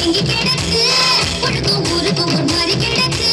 தேங்கி கிடக்கு உனக்கும் ஊருக்கும் ஒரு மாதிரி கிடக்கு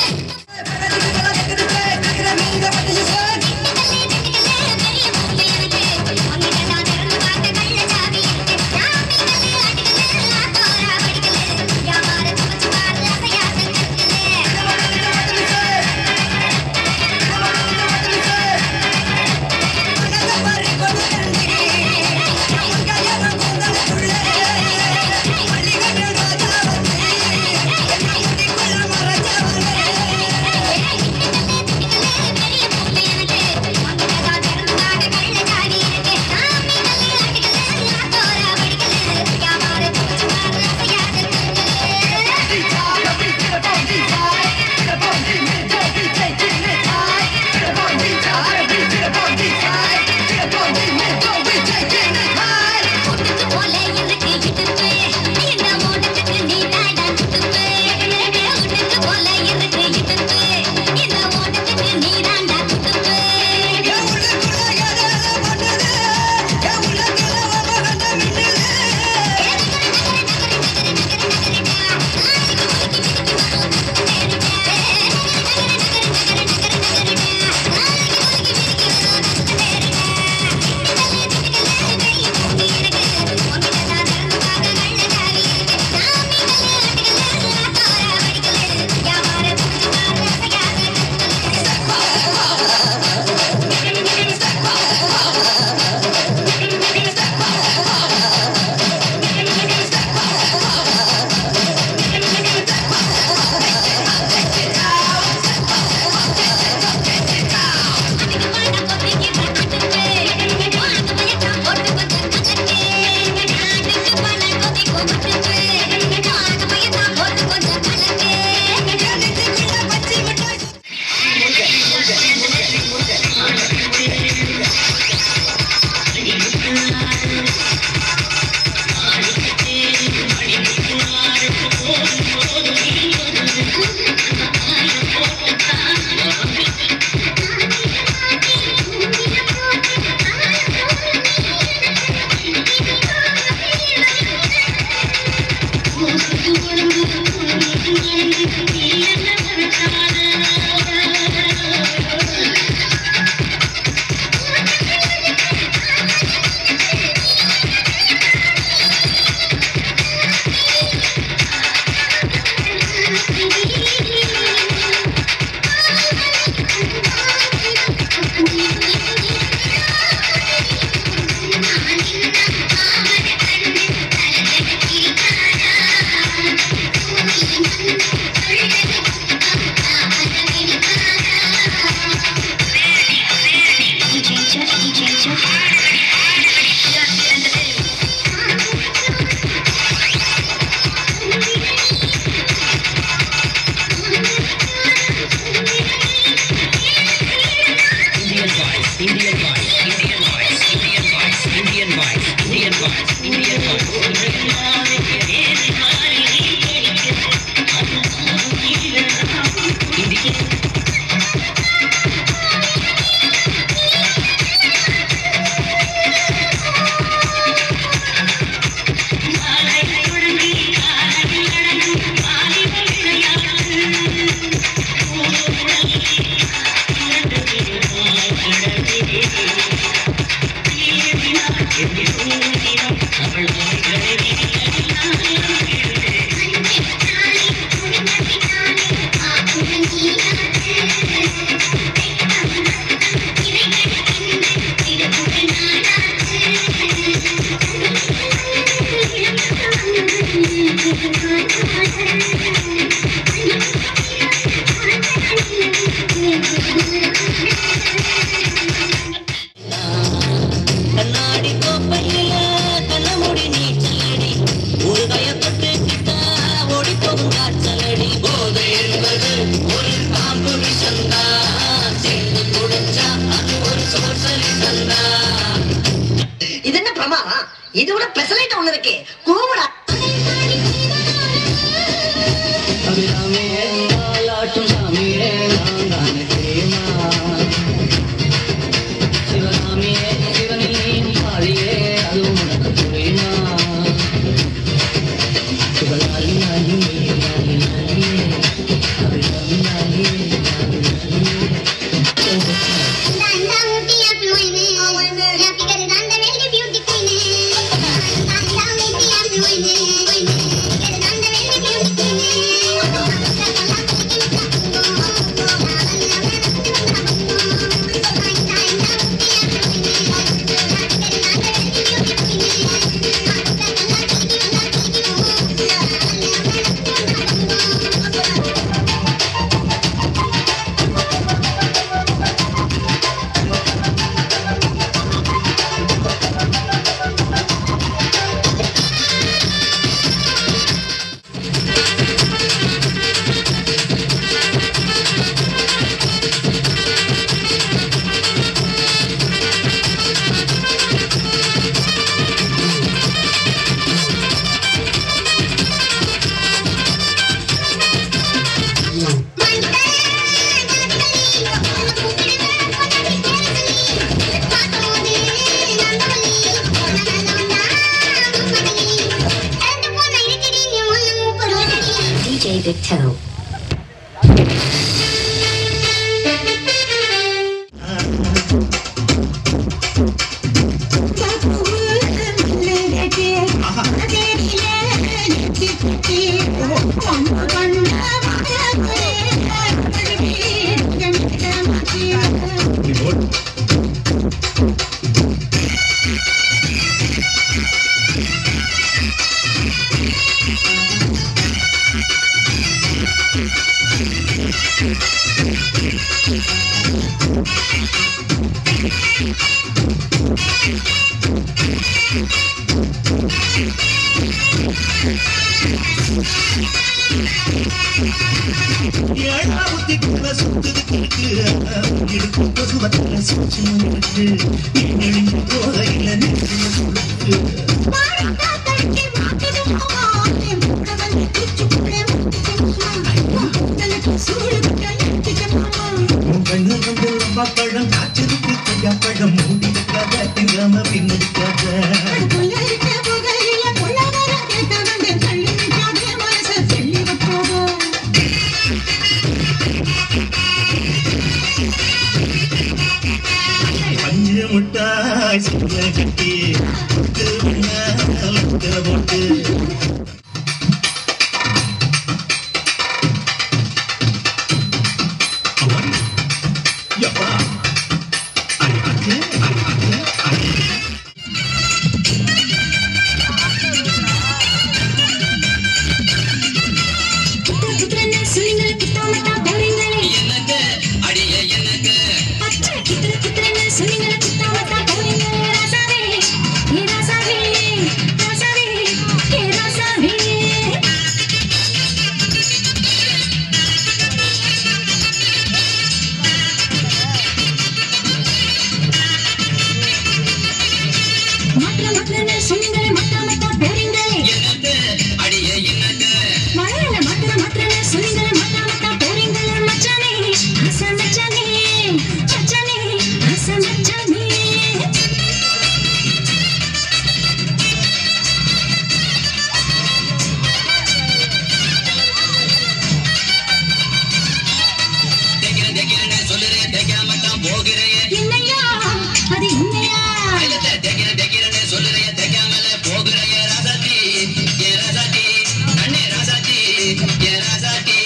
போல இருக்கு இடுப்பு இந்த ஓட்டத்துக்கு நீ தாடா குடுப்பு உனக்கு போல இருக்கு இடுப்பு இந்த ஓட்டத்துக்கு நீ தாண்டா குடுப்பு Indian voice, Indian voice, Indian voice, Indian voice, Indian voice, Indian voice, Indian voice, Indian கண்ணாடி கோப்பையில கண்ணமுடி நீச்சலடி ஒரு கயப்பட்டு கிட்டா ஓடி போகும் காய்ச்சலடி போதை என்பது ஒரு பாம்பு விஷந்தா சேர்ந்து குடிச்சா அது ஒரு சோசலி சந்தா இது என்ன பிரமாதம் இது விட பெசலைட் ஒண்ணு இருக்கு கூவுடா அபிராமே நாளாட்டும் சாமியே நான் தானே தெரியுமா சிவகாமியே சிவனின் பாதியே அதுவும் உனக்கு புரியுமா சிவகாமி DJ Victo. ஏழாவதுக்குள்ள சுத்துது கிழக்கு இருக்கும் பசுவத்துல சூச்சு இருக்கு நெழிஞ்சு போகையில நெஞ்சில சுழுக்கு உன் கண்ணு வந்து ரொம்ப பழம் காய்ச்சதுக்கு கையாப்பழம் மூடி வைக்காத திங்காம பின்னடிக்காத அஞ்சு முட்டாய் சின்ன கட்டி முத்து முன்னால முத்திர போட்டு அவன் யப்பா அடிக்காது அடிக்காது அடி எனக்கு அடிய எனக்கு எனக்கு அடிய எனக்கு மழையில மாத்திர மாத்திர சொல்லுங்க மத்தா மத்தா போறீங்க மச்சானே ஆசை மச்சானே மச்சானே ஆசை மச்சானே தைக்கிற தைக்கிறேன்னு சொல்லுறேன் தைக்காம தான் போகிறேன் என்னையா அது என்னையா தைலத்தை தைக்கிற தைக்கிறேன்னு சொல்லுறேன் தைக்காமல போகிறேன் ராசாத்தி ஏ ராசாத்தி அண்ணே ராசாத்தி ஏ ராசாத்தி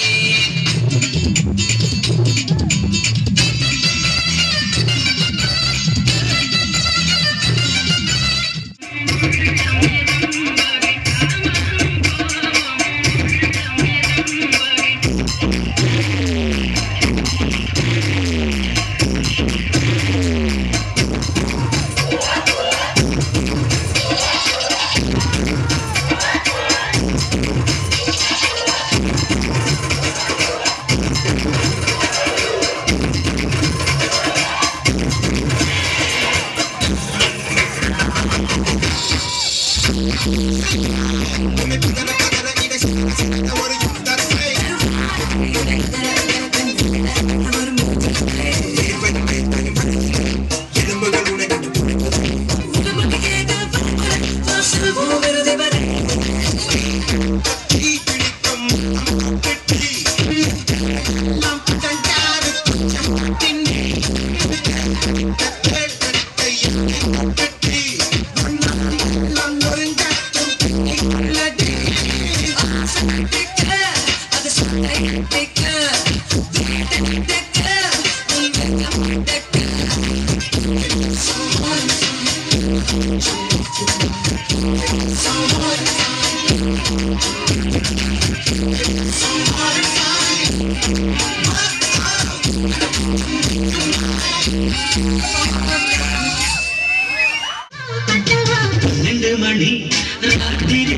பன்னெண்டு மணி ராத்திரி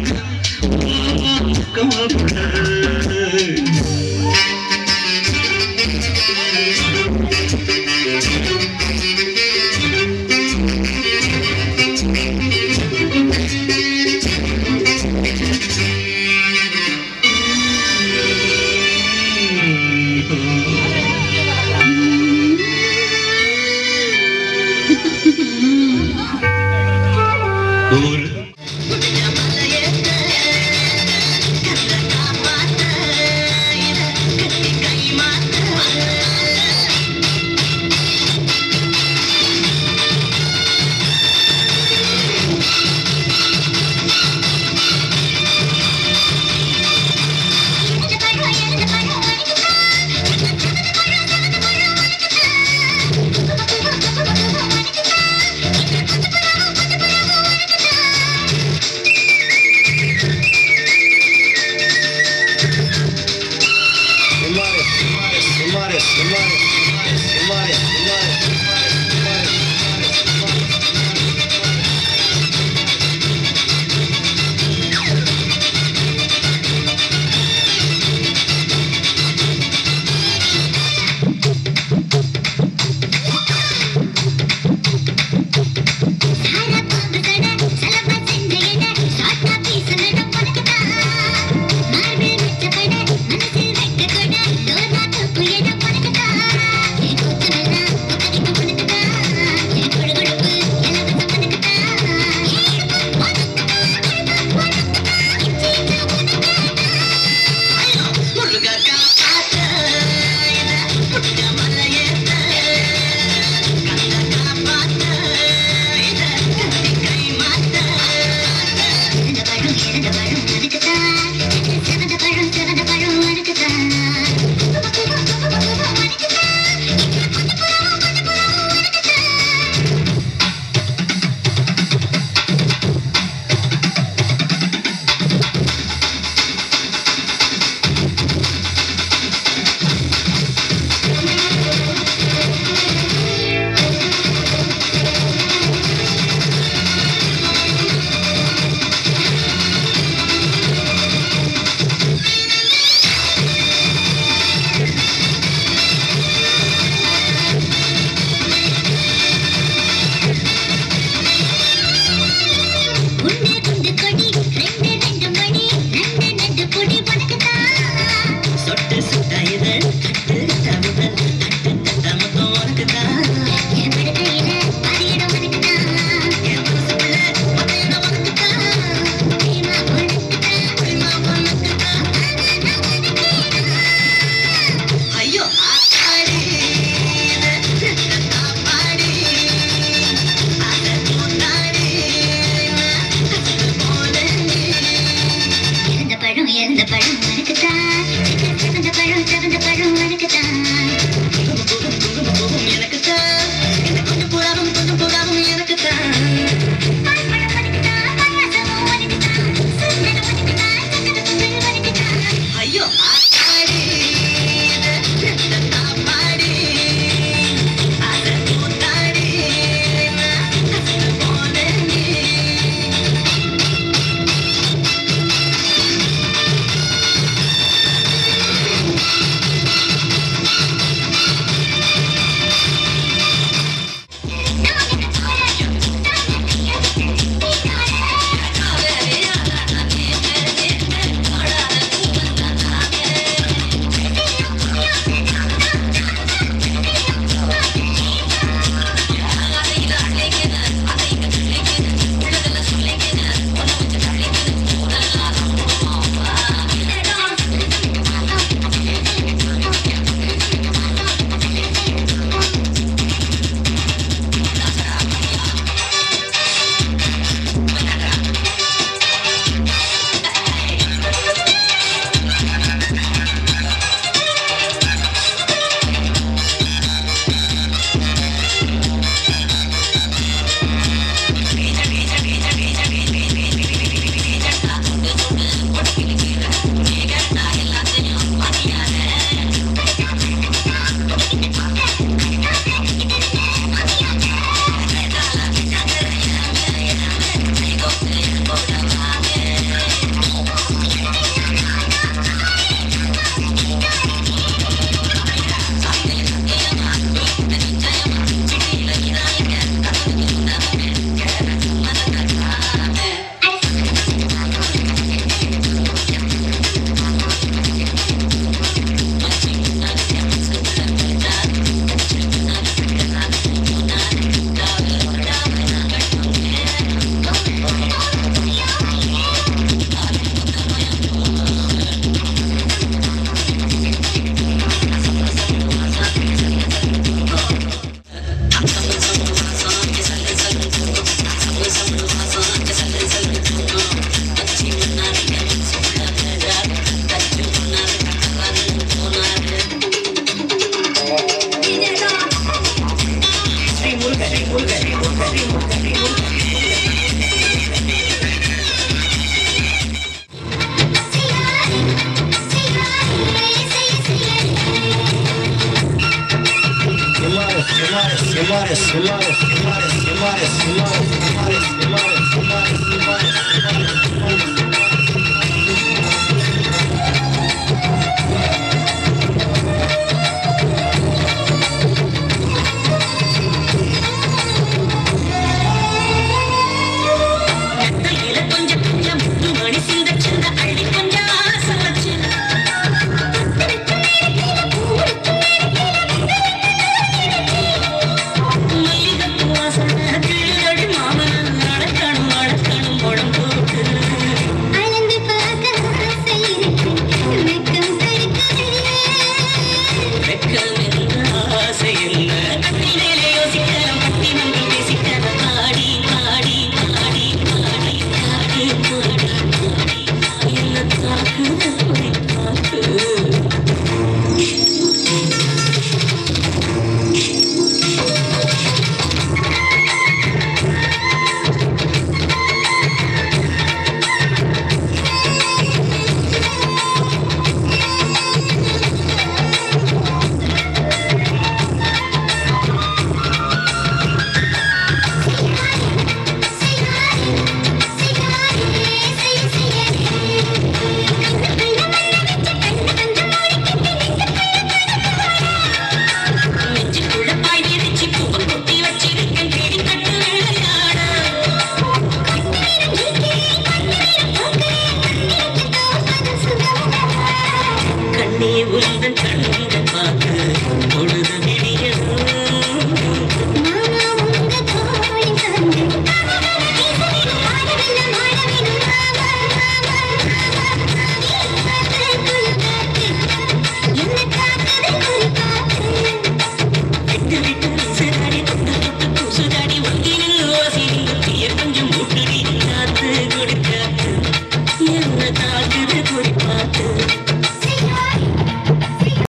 கவப்பட ஒரு Imares, Imares, Imares, Imares, Imares, Imares, Imares, Imares, Imares, Imares. கையில கொஞ்சம் கொஞ்சம் மணி சிந்த சிந்த அள்ளி கொஞ்சம் ஆசை வச்சு மல்லிகைப்பூ வாசனை கிளியடி மாமன் அடக்கணும் அடக்கணும் முடம் போட்டு அளந்து பார்க்க ஆசை இருக்கு வெக்கம் தடுக்குது வெக்கம் என்ன ஆசை என்ன கட்டில் மேலே யோசிக்கலாம் பட்டி மங்கள் பேசிக்கலாம் பாடி பாடி பாடி பாடி பாடி பாடி பாடி என்ன தாக்கு தாக்கு நெஞ்சுக்குள்ள பாய் விரிச்சு பூவை கொட்டி வச்சிருக்கேன் கேடி கட்டு விளையாட கண்ணே உன்